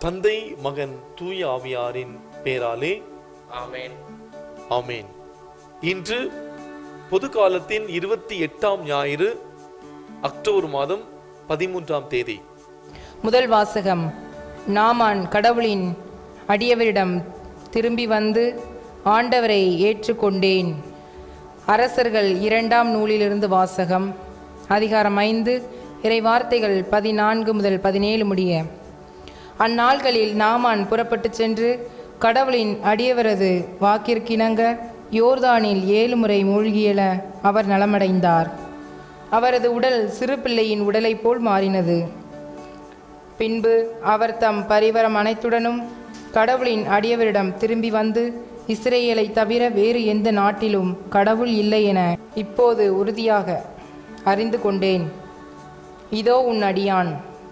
தந்தை மகன் தூய ஆவியாரின் பேராலே ஆமென் ஆமேன் இன்று பொது காலத்தின் இருபத்தி எட்டாம் ஞாயிறு அக்டோபர் மாதம் பதிமூன்றாம் தேதி முதல் வாசகம் நாமான் கடவுளின் அடியவரிடம் திரும்பி வந்து ஆண்டவரை ஏற்றுக்கொண்டேன் அரசர்கள் இரண்டாம் நூலிலிருந்து வாசகம் அதிகாரம் ஐந்து இறை வார்த்தைகள் பதினான்கு முதல் பதினேழு முடிய அந்நாள்களில் நாமான் புறப்பட்டுச் சென்று கடவுளின் அடியவரது வாக்கிற்கிணங்க யோர்தானில் ஏழு முறை மூழ்கியெழ அவர் நலமடைந்தார் அவரது உடல் சிறு பிள்ளையின் உடலைப் போல் மாறினது பின்பு அவர் தம் பரிவரம் அனைத்துடனும் கடவுளின் அடியவரிடம் திரும்பி வந்து இஸ்ரேலை தவிர வேறு எந்த நாட்டிலும் கடவுள் இல்லை என இப்போது உறுதியாக அறிந்து கொண்டேன் இதோ உன் அடியான்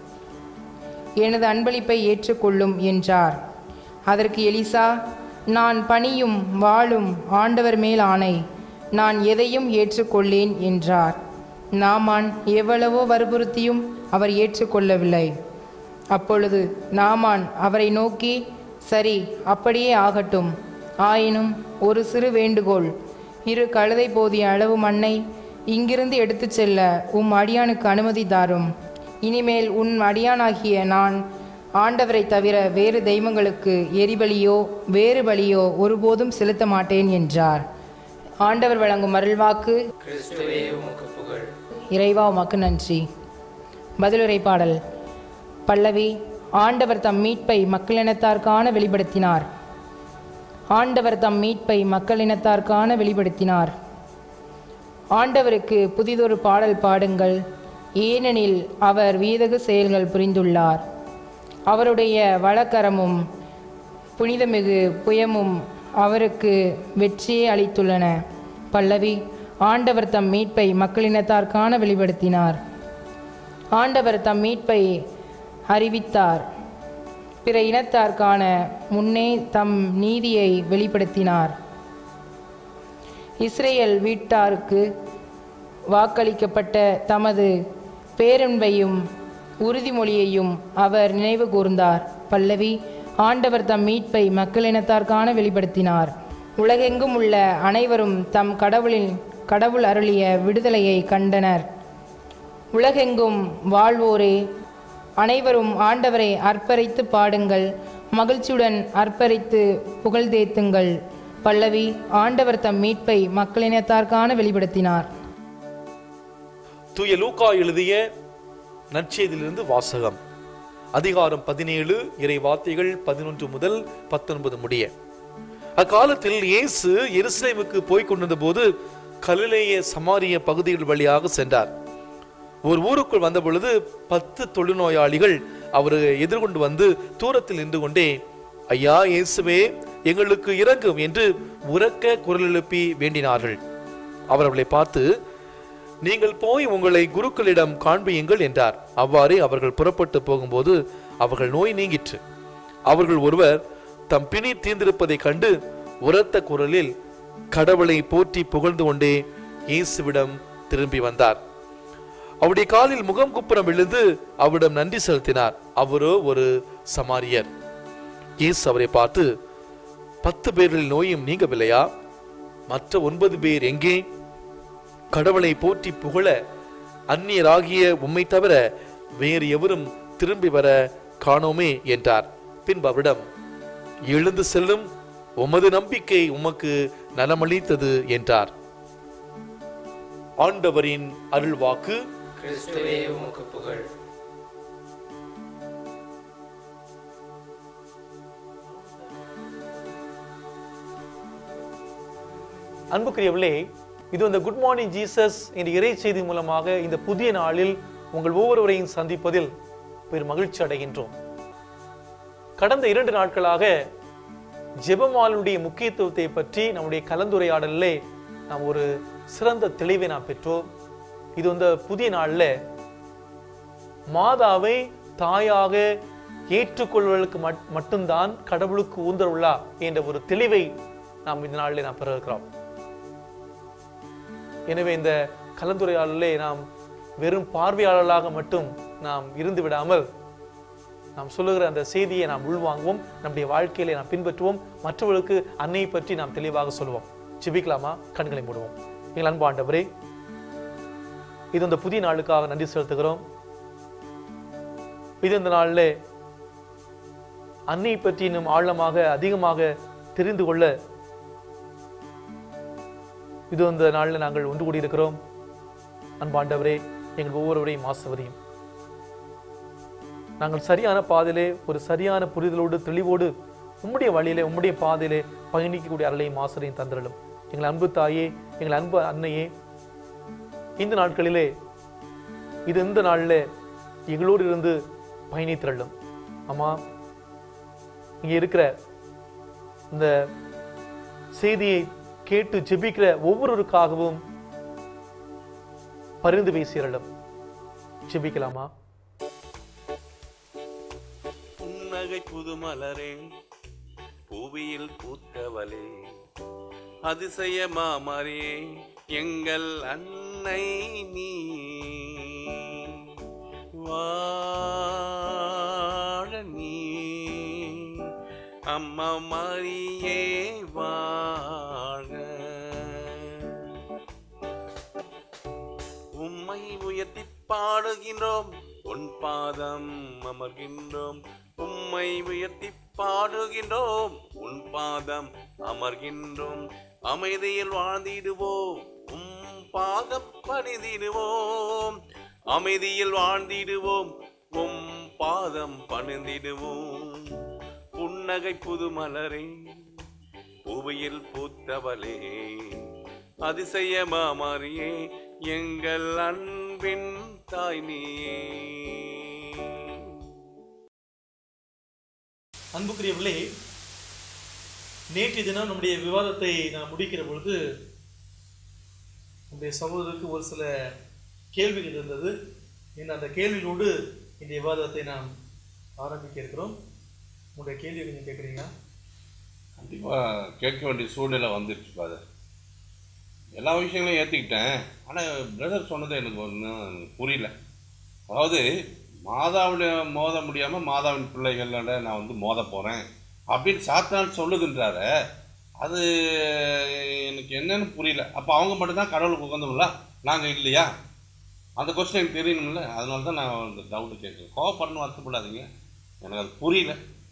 எனது அன்பளிப்பை ஏற்றுக்கொள்ளும் என்றார் அதற்கு எலிசா நான் பணியும் வாழும் ஆண்டவர் மேல் ஆணை நான் எதையும் ஏற்றுக்கொள்ளேன் என்றார் நாமான் எவ்வளவோ வற்புறுத்தியும் அவர் ஏற்றுக்கொள்ளவில்லை அப்பொழுது நாமான் அவரை நோக்கி சரி அப்படியே ஆகட்டும் ஆயினும் ஒரு சிறு வேண்டுகோள் இரு கழுதை போதிய அளவு மண்ணை இங்கிருந்து எடுத்துச் செல்ல உம் அடியானுக்கு அனுமதி தாரும் இனிமேல் உன் அடியானாகிய நான் ஆண்டவரை தவிர வேறு தெய்வங்களுக்கு எரிபலியோ வேறு பலியோ ஒருபோதும் செலுத்த மாட்டேன் என்றார் ஆண்டவர் வழங்கும் அருள்வாக்கு கிறிஸ்துவே உமக்கு புகழ் இறைவா உமக்கு நன்றி பதிலுரை பாடல் பல்லவி ஆண்டவர் தம் மீட்பை மக்களினத்தார்க்கான வெளிப்படுத்தினார் ஆண்டவர் தம் மீட்பை மக்களினத்தார்க்கான வெளிப்படுத்தினார் ஆண்டவருக்கு புதிதொரு பாடல் பாடுங்கள் ஏனெனில் அவர் வீதகு செயல்கள் புரிந்துள்ளார் அவருடைய வழக்கரமும் புனிதமிகு புயமும் அவருக்கு வெற்றியை அளித்துள்ளன பல்லவி ஆண்டவர் தம் மீட்பை மக்களினத்தார்க்கான வெளிப்படுத்தினார் ஆண்டவர் தம் மீட்பை அறிவித்தார் பிற இனத்தார்க்கான முன்னே தம் நீதியை வெளிப்படுத்தினார் இஸ்ரேல் வீட்டாருக்கு வாக்களிக்கப்பட்ட தமது பேரன்பையும் உறுதிமொழியையும் அவர் நினைவு கூர்ந்தார் பல்லவி ஆண்டவர் தம் மீட்பை மக்களினத்தார்க்கான வெளிப்படுத்தினார் உலகெங்கும் உள்ள அனைவரும் தம் கடவுளின் கடவுள் அருளிய விடுதலையை கண்டனர் உலகெங்கும் வாழ்வோரே அனைவரும் ஆண்டவரை அர்ப்பரித்து பாடுங்கள் மகிழ்ச்சியுடன் அர்ப்பரித்து புகழ்தேத்துங்கள் பல்லவி ஆண்டவர் தம் மீட்பை மக்களினத்தார்க்கான வெளிப்படுத்தினார் தூய லூக்கா எழுதிய நற்செய்தியிலிருந்து வாசகம் அதிகாரம் பதினேழு இறை வார்த்தைகள் பதினொன்று முதல் பத்தொன்பது முடிய அக்காலத்தில் இயேசு எருசலேமுக்கு போய்க் கொண்டிருந்த போது கலிலேய சமாரிய பகுதிகள் வழியாக சென்றார் ஒரு ஊருக்குள் வந்த பொழுது பத்து தொழுநோயாளிகள் அவரை எதிர்கொண்டு வந்து தூரத்தில் நின்று கொண்டே ஐயா இயேசுவே எங்களுக்கு இறங்கும் என்று உரக்க குரல் எழுப்பி வேண்டினார்கள் அவர் அவர்களை பார்த்து நீங்கள் போய் உங்களை குருக்களிடம் காண்பியுங்கள் என்றார் அவ்வாறே அவர்கள் புறப்பட்டு போகும்போது அவர்கள் நோய் நீங்கிற்று அவர்கள் ஒருவர் தம் பிணி தீர்ந்திருப்பதைக் கண்டு உரத்த குரலில் கடவுளை போற்றி புகழ்ந்து கொண்டே இயேசுவிடம் திரும்பி வந்தார் அவருடைய காலில் முகம் குப்புறம் விழுந்து அவரிடம் நன்றி செலுத்தினார் அவரோ ஒரு சமாரியர் இயேசு அவரை பார்த்து பத்து பேர்களில் நோயும் நீங்கவில்லையா மற்ற ஒன்பது பேர் எங்கே கடவுளை போற்றி புகழ அந்நியராகிய உம்மை தவிர வேறு எவரும் திரும்பி வர காணோமே என்றார் பின்பு அவரிடம் எழுந்து செல்லும் உமது நம்பிக்கை உமக்கு நலமளித்தது என்றார் ஆண்டவரின் அருள்வாக்கு கிறிஸ்துவே உமக்கு புகழ் அன்புக்குரியவர்களே இது இந்த குட் மார்னிங் ஜீசஸ் என்ற இறை செய்தி மூலமாக இந்த புதிய நாளில் உங்கள் ஒவ்வொருவரையும் சந்திப்பதில் பெரும் மகிழ்ச்சி அடைகின்றோம் கடந்த இரண்டு நாட்களாக ஜெபமாலுடைய முக்கியத்துவத்தை பற்றி நம்முடைய கலந்துரையாடலிலே நாம் ஒரு சிறந்த தெளிவை நாம் பெற்றோம் இது இந்த புதிய நாளில் மாதாவை தாயாக ஏற்றுக்கொள்வதற்கு மட்- மட்டும்தான் கடவுளுக்கு ஊந்தருள்ளா என்ற ஒரு தெளிவை நாம் இந்த நாளில் நாம் பெற இருக்கிறோம் எனவே இந்த கலந்துரையாடலே நாம் வெறும் பார்வையாளர்களாக மட்டும் நாம் இருந்து விடாமல் நாம் சொல்லுகிற அந்த செய்தியை நாம் உள்வாங்குவோம் நம்முடைய வாழ்க்கையில நாம் பின்பற்றுவோம் மற்றவர்களுக்கு அன்னையை பற்றி நாம் தெளிவாக சொல்லுவோம் ஜெபிக்கலாமா கண்களை மூடுவோம் எங்கள் அன்பு ஆண்டவரே இது இந்த புதிய நாளுக்காக நன்றி செலுத்துகிறோம் இது இந்த நாளில் அன்னையை பற்றி இன்னும் ஆழமாக அதிகமாக தெரிந்து கொள்ள இது இந்த நாளில் நாங்கள் ஒன்று கூடியிருக்கிறோம் அன்பாண்டவரே எங்கள் ஒவ்வொருவரையும் ஆசவரையும் நாங்கள் சரியான பாதையிலே ஒரு சரியான புரிதலோடு தெளிவோடு உம்முடைய வழியிலே உம்முடைய பாதையிலே பயணிக்கக்கூடிய அருளையும் ஆசிரியம் தந்திரலும் எங்கள் அன்பு தாயே எங்கள் அன்பு அன்னையே இந்த நாட்களிலே இது இந்த நாளில் எங்களோடு இருந்து பயணித்திரளும் அம்மா இங்க இருக்கிற இந்த செய்தியை கேட்டு ஜெபிக்கிற ஒவ்வொருவருக்காகவும் பரிந்து பேசியறலும் ஜெபிக்கலாமா புன்னகை புதுமலரே புவியில் பூத்தவளே அதிசய மாமரியே எங்கள் அன்னை நீ வாழ நீ அம்மா மாரியே வாழ உம்மை உயர்த்தி பாடுகின்றோம் உன் பாதம் அமர்கின்றோம் உம்மை உயர்த்தி பாடுகின்றோம் உன் பாதம் அமர்கின்றோம் அமைதியில் வாழ்ந்திடுவோம் உம் பாதம் பணிந்திடுவோம் அமைதியில் வாழ்ந்திடுவோம் உம் பாதம் பணிந்திடுவோம் புன்னகை புதுமலரே புவியில் பூத்தவளே அதிசய மாமரியே எங்கள் அன்பின் தாய் நீயே அன்புக்குரியவர்களே நேற்றைய தினம் நம்முடைய விவாதத்தை நான் முடிக்கிற பொழுது நம்முடைய சகோதரருக்கு ஒரு சில கேள்விகள் இருந்தது இந்த அந்த கேள்விகளோடு இந்த விவாதத்தை நாம் ஆரம்பிக்க இருக்கிறோம் உங்களுடைய கேள்வி கொஞ்சம் கேட்குறீங்களா கண்டிப்பாக கேட்க வேண்டிய சூழ்நிலை வந்துருச்சு ஃபாதர் எல்லா விஷயங்களையும் ஏற்றுக்கிட்டேன் ஆனால் பிரதர் சொன்னது எனக்கு ஒன்றும் புரியல அதாவது மாதாவுடைய மோத முடியாமல் மாதாவின் பிள்ளைகளோட நான் வந்து மோத போகிறேன் அப்படின்னு சாத்தான் சொல்லுகின்றாரு அது எனக்கு என்னன்னு புரியல அப்போ அவங்க மட்டும்தான் கடவுளுக்கு உகந்தவங்களா நாங்கள் இல்லையா அந்த கொஸ்டின் எனக்கு தெரியணும்ல அதனால தான் நான் அந்த டவுட்டு கேட்குறேன் கோவப்படணும் வருத்தப்படாதீங்க எனக்கு அது புரியல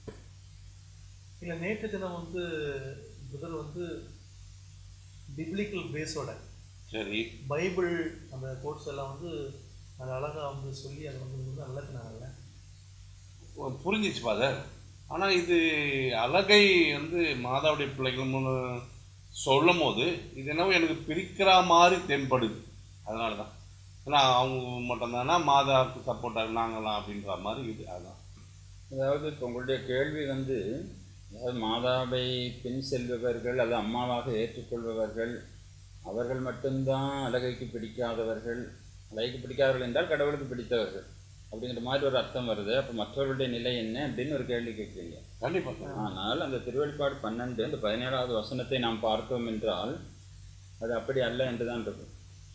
இல்லை நேற்று தினம் வந்து புதர் வந்து பிப்ளிக்கல் பேஸோட சரி பைபிள் அந்த கோர்ஸ் எல்லாம் வந்து அது அழகாக வந்து சொல்லி அதை வந்து வந்து விளக்குனாங்கல்ல புரிஞ்சிச்சு ஃபாதர் ஆனால் இது அழகை வந்து மாதாவுடைய பிள்ளைகள்னு சொல்லும் போது இது என்னவோ எனக்கு பிரிக்கிற மாதிரி தென்படுது அதனால தான் ஏன்னா அவங்க மட்டும்தானா மாதாவுக்கு சப்போர்ட்டாக நாங்களாம் அப்படின்ற மாதிரி இது அதுதான் அதாவது இப்போ உங்களுடைய கேள்வி வந்து அதாவது மாதாவை பின் செல்பவர்கள் அல்லது அம்மாவாக ஏற்றுக்கொள்பவர்கள் அவர்கள் மட்டும்தான் அழகைக்கு பிடிக்காதவர்கள் அழகைக்கு பிடிக்காதவர்கள் என்றால் கடவுளுக்கு பிடித்தவர்கள் அப்படிங்கிற மாதிரி ஒரு அர்த்தம் வருது அப்போ மற்றவர்களுடைய நிலை என்ன அப்படின்னு ஒரு கேள்வி கேட்குறீங்க கண்டிப்பாக ஆனால் அந்த திருவெளிப்பாடு பன்னெண்டு அந்த பதினேழாவது வசனத்தை நாம் பார்த்தோம் என்றால் அது அப்படி அல்ல என்று தான் இருக்கும்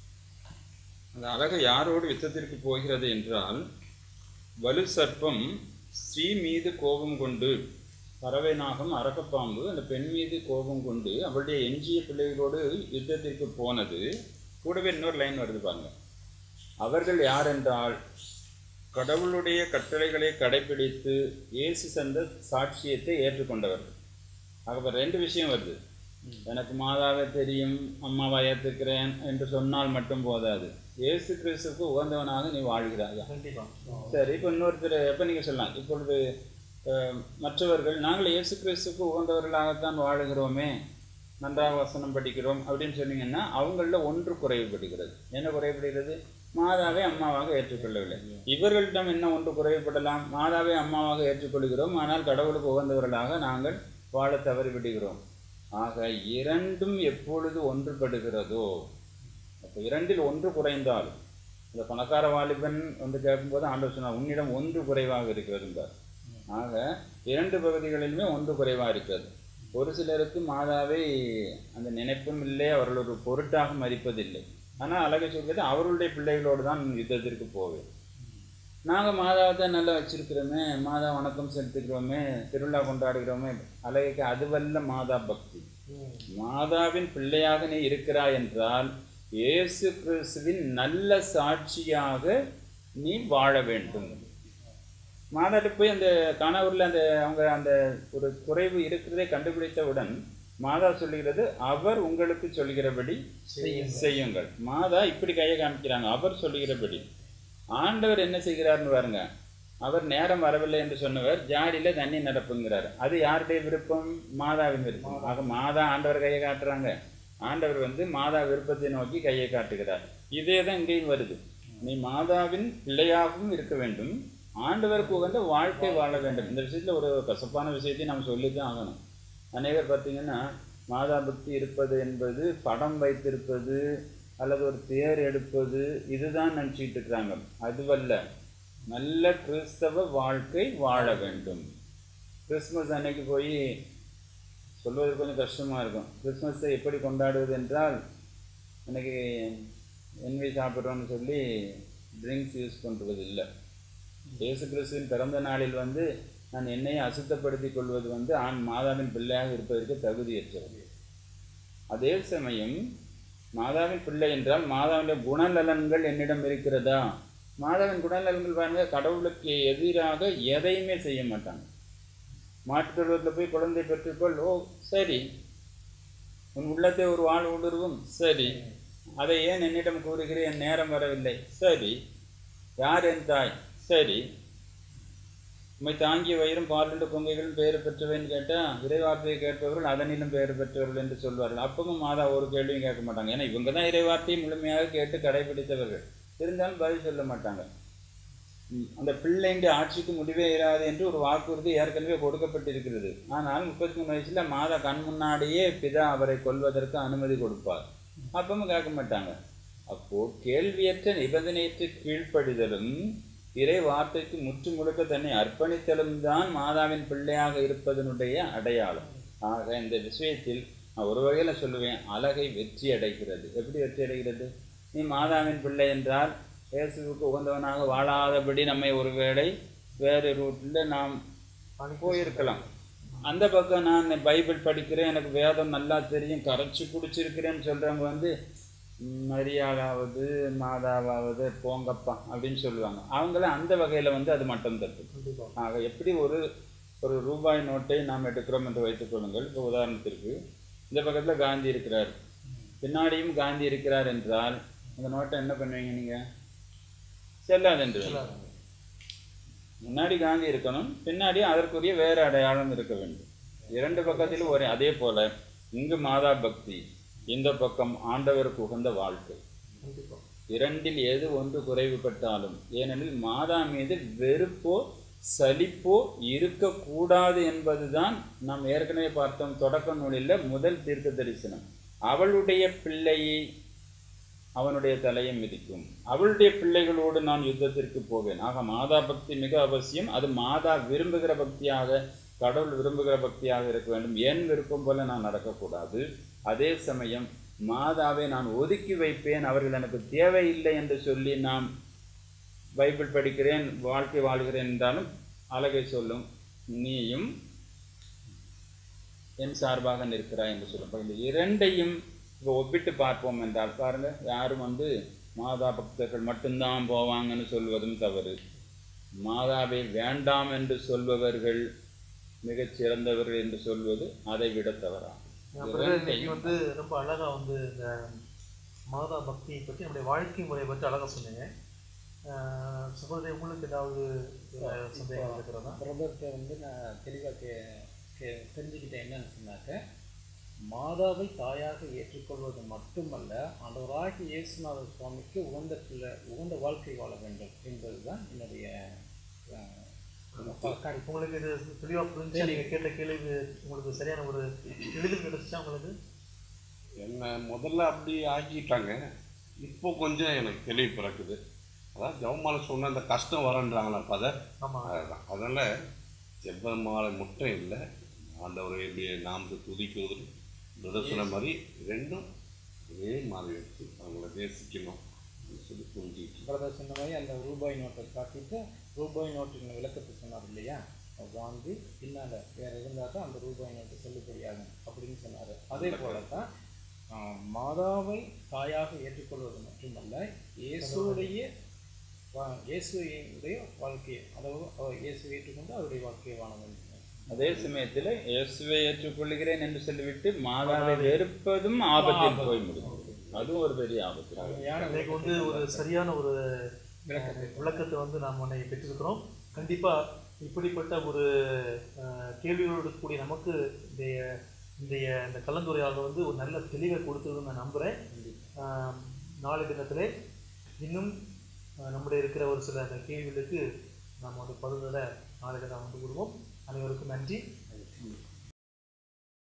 அந்த அழகு யாரோடு யுத்தத்திற்கு போகிறது என்றால் வலு சர்ப்பம் ஸ்ரீ மீது கோபம் கொண்டு பறவை நாகம் அரக்கப்பாம்பு அந்த பெண் மீது கோபம் கொண்டு அவளுடைய எஞ்சிய பிள்ளைகளோடு யுத்தத்திற்கு போனது கூடவே இன்னொரு லைன் வருது பாருங்க அவர்கள் யார் என்றால் கடவுளுடைய கட்டளைகளை கடைபிடித்து இயேசு சென்ற சாட்சியத்தை ஏற்றுக்கொண்டவர்கள் ஆக ரெண்டு விஷயம் வருது எனக்கு மாதாவை தெரியும் அம்மாவை ஏற்றுக்கிறேன் என்று சொன்னால் மட்டும் போதாது இயேசு கிறிஸ்துக்கு உகந்தவனாக நீ வாழ்கிறாயா கண்டிப்பாக சரி இப்போ இன்னொருத்தர் எப்போ நீங்கள் சொல்லலாம் இப்பொழுது அஹ், மற்றவர்கள் நாங்கள் இயேசு கிறிஸ்துக்கு உகந்தவர்களாகத்தான் வாழுகிறோமே நன்றாக வசனம் படிக்கிறோம் அப்படின்னு சொன்னீங்கன்னா அவங்களில் ஒன்று குறைவுபடுகிறது என்ன குறைவுபடுகிறது மாதாவை அம்மாவாக ஏற்றுக்கொள்ளவில்லை இவர்களிடம் என்ன ஒன்று குறைவுபடலாம் மாதாவை அம்மாவாக ஏற்றுக்கொள்கிறோம் ஆனால் கடவுளுக்கு உகந்தவர்களாக நாங்கள் வாழ தவறிவிடுகிறோம் ஆக இரண்டும் எப்பொழுது ஒன்றுபடுகிறதோ அப்போ இரண்டில் ஒன்று குறைந்தால் இந்த பணக்கார வாலிபன் வந்து கேட்கும்போது ஆண்டவர் சொன்னார் உன்னிடம் ஒன்று குறைவாக இருக்கிறது என்றார் ஆக இரண்டு பகுதிகளிலுமே ஒன்று குறைவாக இருக்கிறது ஒரு சிலருக்கு மாதாவை அந்த நினைப்பும் இல்லை அவர்கள் ஒரு பொருட்டாக மதிப்பதில்லை ஆனால் அழகை சொல்கிறது அவர்களுடைய பிள்ளைகளோடு தான் யுத்தத்திற்கு போவேன் நாங்கள் மாதாவை தான் நல்லா வச்சிருக்கிறோமே மாதா வணக்கம் செலுத்துகிறோமே திருவிழா கொண்டாடுகிறோமே அழகைக்கு அதுவல்ல மாதா பக்தி மாதாவின் பிள்ளையாக நீ இருக்கிறாய் என்றால் இயேசு கிறிஸ்துவின் நல்ல சாட்சியாக நீ வாழ வேண்டும் மாதாட்ட போய் அந்த கணவரில் அந்த அவங்க அந்த ஒரு குறைவு இருக்கிறதை கண்டுபிடித்தவுடன் மாதா சொல்லுகிறது அவர் உங்களுக்கு சொல்கிறபடி செய்யுங்கள் மாதா இப்படி கையை காமிக்கிறாங்க அவர் சொல்லுகிறபடி ஆண்டவர் என்ன செய்கிறார்னு பாருங்க அவர் நேரம் வரவில்லை என்று சொன்னவர் ஜாடியில தண்ணி நிரப்புங்கிறார் அது யாருடைய விருப்பம் மாதாவின் விருப்பம் ஆக மாதா ஆண்டவர் கையை காட்டுறாங்க ஆண்டவர் வந்து மாதா விருப்பத்தை நோக்கி கையை காட்டுகிறார் இதே தான் இங்கேயும் வருது நீ மாதாவின் பிள்ளையாகவும் இருக்க வேண்டும் ஆண்டவருக்கு உகந்த வாழ்க்கை வாழ வேண்டும் இந்த விஷயத்துல ஒரு கசப்பான விஷயத்தை நாம் சொல்லித்தான் ஆகணும் அநேகர் பார்த்தீங்கன்னா மாதா பக்தி இருப்பது என்பது படம் வைத்திருப்பது அல்லது ஒரு தேர் எடுப்பது இதுதான் நினச்சிட்டு இருக்கிறாங்க அதுவல்ல நல்ல கிறிஸ்தவ வாழ்க்கை வாழ வேண்டும் கிறிஸ்மஸ் அன்னைக்கு போய் சொல்வது கொஞ்சம் கஷ்டமாக இருக்கும் கிறிஸ்மஸை எப்படி கொண்டாடுவது என்றால் எனக்கு என்வி சாப்பிட்றோன்னு சொல்லி ட்ரிங்க்ஸ் யூஸ் பண்ணுறது இல்லை இயேசு கிறிஸ்துவின் பிறந்த நாளில் வந்து நான் என்னையை அசுத்தப்படுத்திக் கொள்வது வந்து ஆண் மாதாவின் பிள்ளையாக இருப்பதற்கு தகுதியற்றது அதே சமயம் மாதாவின் பிள்ளை என்றால் மாதாவின் குணநலன்கள் என்னிடம் இருக்கிறதா மாதாவின் குணநலன்கள் பாருங்க கடவுளுக்கு எதிராக எதையுமே செய்ய மாட்டாங்க மாற்றுத்தொழுவத்தில் போய் குழந்தை பெற்றுக்கொள் ஓ சரி உன் உள்ளத்தை ஒரு வாழ் ஊடுருவும் சரி அதை ஏன் என்னிடம் கூறுகிறேன் என் நேரம் வரவில்லை சரி யார் என் தாய் சரி உம்மை தாங்கிய வயிறும் பாலுண்டு கொங்கைகளும் பெயர் பெற்றவைன்னு கேட்டால் இறைவார்த்தையை கேட்பவர்கள் அதனிலும் பெயர் பெற்றவர்கள் என்று சொல்வார்கள் அப்பவும் மாதா ஒரு கேள்வியும் கேட்க மாட்டாங்க ஏன்னா இவங்க தான் இறைவார்த்தையை முழுமையாக கேட்டு கடைபிடித்தவர்கள் இருந்தாலும் பதில் சொல்ல மாட்டாங்க ம், அந்த பிள்ளைங்க ஆட்சிக்கு முடிவே இராது என்று ஒரு வாக்குறுதி ஏற்கனவே கொடுக்கப்பட்டிருக்கிறது ஆனால் முப்பத்தி மூணு வயசுல மாதா கண் முன்னாடியே பிதா அவரை கொல்வதற்கு அனுமதி கொடுப்பார் அப்பவும் கேட்க மாட்டாங்க அப்போ கேள்வியற்ற நிபந்தனையற்ற கீழ்ப்படிதலும் இறை வார்த்தைக்கு முற்று முழுக்க தன்னை அர்ப்பணித்தலும் தான் மாதாவின் பிள்ளையாக இருப்பதனுடைய அடையாளம் ஆக இந்த விஷயத்தில் நான் ஒரு வகையில சொல்லுவேன் அழகை வெற்றி அடைகிறது எப்படி வெற்றி அடைகிறது நீ மாதாவின் பிள்ளை என்றால் இயேசுவுக்கு உகந்தவனாக வாழாதபடி நம்மை ஒருவேளை வேறு ரூட்டில் நாம் போயிருக்கலாம் அந்த பக்கம் நான் பைபிள் படிக்கிறேன் எனக்கு வேதம் நல்லா தெரியும் கரைச்சி குடிச்சிருக்கிறேன்னு சொல்கிறவங்க வந்து ம், மரியாளாவது மாதாவாவது போங்கப்பா அப்படின்னு சொல்லுவாங்க அவங்கள அந்த வகையில் வந்து அது மட்டம் தட்டு ஆக எப்படி ஒரு ஒரு ரூபாய் நோட்டை நாம் எடுக்கிறோம் என்று வைத்துக் கொள்ளுங்கள் இப்போ உதாரணத்திற்கு இந்த பக்கத்தில் காந்தி இருக்கிறார் பின்னாடியும் காந்தி இருக்கிறார் என்றால் அந்த நோட்டை என்ன பண்ணுவீங்க நீங்கள் செல்லாது என்று முன்னாடி காந்தி இருக்கணும் பின்னாடி அதற்குரிய வேறு அடையாளம் இருக்க வேண்டும் இரண்டு பக்கத்திலும் ஒரே அதே போல இங்கு மாதா பக்தி இந்த பக்கம் ஆண்டவருக்கு உகந்த வாழ்க்கை இரண்டில் எது ஒன்று குறைவுபட்டாலும் ஏனெனில் மாதா மீது வெறுப்போ சலிப்போ இருக்கக்கூடாது என்பதுதான் நாம் ஏற்கனவே பார்த்தோம் தொடக்க நூலில் முதல் தீர்க்க தரிசனம் அவளுடைய பிள்ளையை அவனுடைய தலையை மிதிக்கும் அவளுடைய பிள்ளைகளோடு நான் யுத்தத்திற்கு போவேன் ஆக மாதா பக்தி மிக அவசியம் அது மாதா விரும்புகிற பக்தியாக கடவுள் விரும்புகிற பக்தியாக இருக்க வேண்டும் என் விருப்பம் போல நான் நடக்கக்கூடாது அதே சமயம் மாதாவை நான் ஒதுக்கி வைப்பேன் அவர்கள் எனக்கு தேவையில்லை என்று சொல்லி நாம் பைபிள் படிக்கிறேன் வாழ்க்கை வாழ்கிறேன் என்றாலும் அழகை சொல்லும் நீயும் என் சார்பாக நிற்கிறாய் என்று சொல்லும் அப்ப இந்த இரண்டையும் இப்போ ஒப்பிட்டு பார்ப்போம் என்றால் பாருங்க யாரும் வந்து மாதா பக்தர்கள் மட்டும்தான் போவாங்கன்னு சொல்வதும் தவறு மாதாவை வேண்டாம் என்று சொல்பவர்கள் மிகச் சிறந்தவர்கள் என்று சொல்வது அதை விட தவறாகும் பிரதர் இன்னைக்கு வந்து ரொம்ப அழகா வந்து இந்த மாதா பக்தியை பற்றி நம்முடைய வாழ்க்கை முறையை பற்றி அழகா சொன்னீங்க ஆஹ் சகோதரி உங்களுக்கு ஏதாவது அஹ், சந்தேகம் இருக்கிறதா பிரதர்கிட்ட வந்து நான் தெளிவாக கே கே தெரிஞ்சுக்கிட்டேன் என்னன்னு சொன்னாக்க மாதாவை தாயாக ஏற்றுக்கொள்வது மட்டுமல்ல ஆண்டவராகிய இயேசுநாத சுவாமிக்கு உகந்த பிள்ளை உகந்த வாழ்க்கை வாழ வேண்டும் என்பதுதான் என்னுடைய அஹ், காரியம். உங்களுக்கு இது தெளிவா புரிஞ்சு நீங்க கேட்ட கேள்வி உங்களுக்கு சரியான ஒரு எளிதில் கிடைச்சா உங்களுக்கு என்ன முதல்ல அப்படி ஆக்கிட்டாங்க இப்போ கொஞ்சம் எனக்கு தெளிவு பிறக்குது அதான் ஜெபமாலை சொன்ன அந்த கஷ்டம் வரன்றாங்களா பதர் ஆமா அதுதான் அதனால் ஜெபமாலை மட்டும் இல்லை ஆண்டவருடைய நாமத்தை துதிக்கிறது பிரதர் சொன்ன மாதிரி ரெண்டும் ஒரே மாதிரி வச்சு அவங்கள நேசிக்கணும் சொல்லி புரிஞ்சுக்கிட்டு பிரதர் சொன்ன மாதிரி அந்த ரூபாய் நோட்டை காட்டிட்டு ரூபாய் நோட்டின் விளக்கத்தை சொன்னார் இல்லையா வாங்கி பின்னால் வேற இருந்தால் தான் அந்த ரூபாய் நோட்டு செல்லுபடியாகும் அப்படின்னு சொன்னார் அதே போல தான் ஆஹ், மாதாவை தாயாக ஏற்றுக்கொள்வது மட்டுமல்ல இயேசுடைய வா- இயேசுடைய வாழ்க்கையை அதாவது அவர் இயேசு ஏற்றுக்கொண்டு அவருடைய வாழ்க்கையை வாழ வேண்டும் அதே சமயத்தில் இயேசுவை ஏற்றுக்கொள்கிறேன் என்று சொல்லிவிட்டு மாதாவை வெறுப்பதும் ஆபத்தில் போய் முடியும் அதுவும் ஒரு பெரிய ஆபத்து இன்னைக்கு வந்து ஒரு சரியான ஒரு விளக்கத்தை வந்து நாம் உன்னை பெற்றிருக்கிறோம் கண்டிப்பா இப்படிப்பட்ட ஒரு அஹ், கேள்விகளோடு கூடிய நமக்கு இந்த இன்றைய இந்த கலந்துரையாடல் வந்து ஒரு நல்ல தெளிவை கொடுத்ததுன்னு நான் நம்புகிறேன் நாளை தினத்திலே இன்னும் அஹ், நம்முடைய இருக்கிற ஒரு சில அந்த கேள்விகளுக்கு நாம் வந்து பதில்களை நாளை தினம் வந்து கூறுவோம் அனைவருக்கும் நன்றி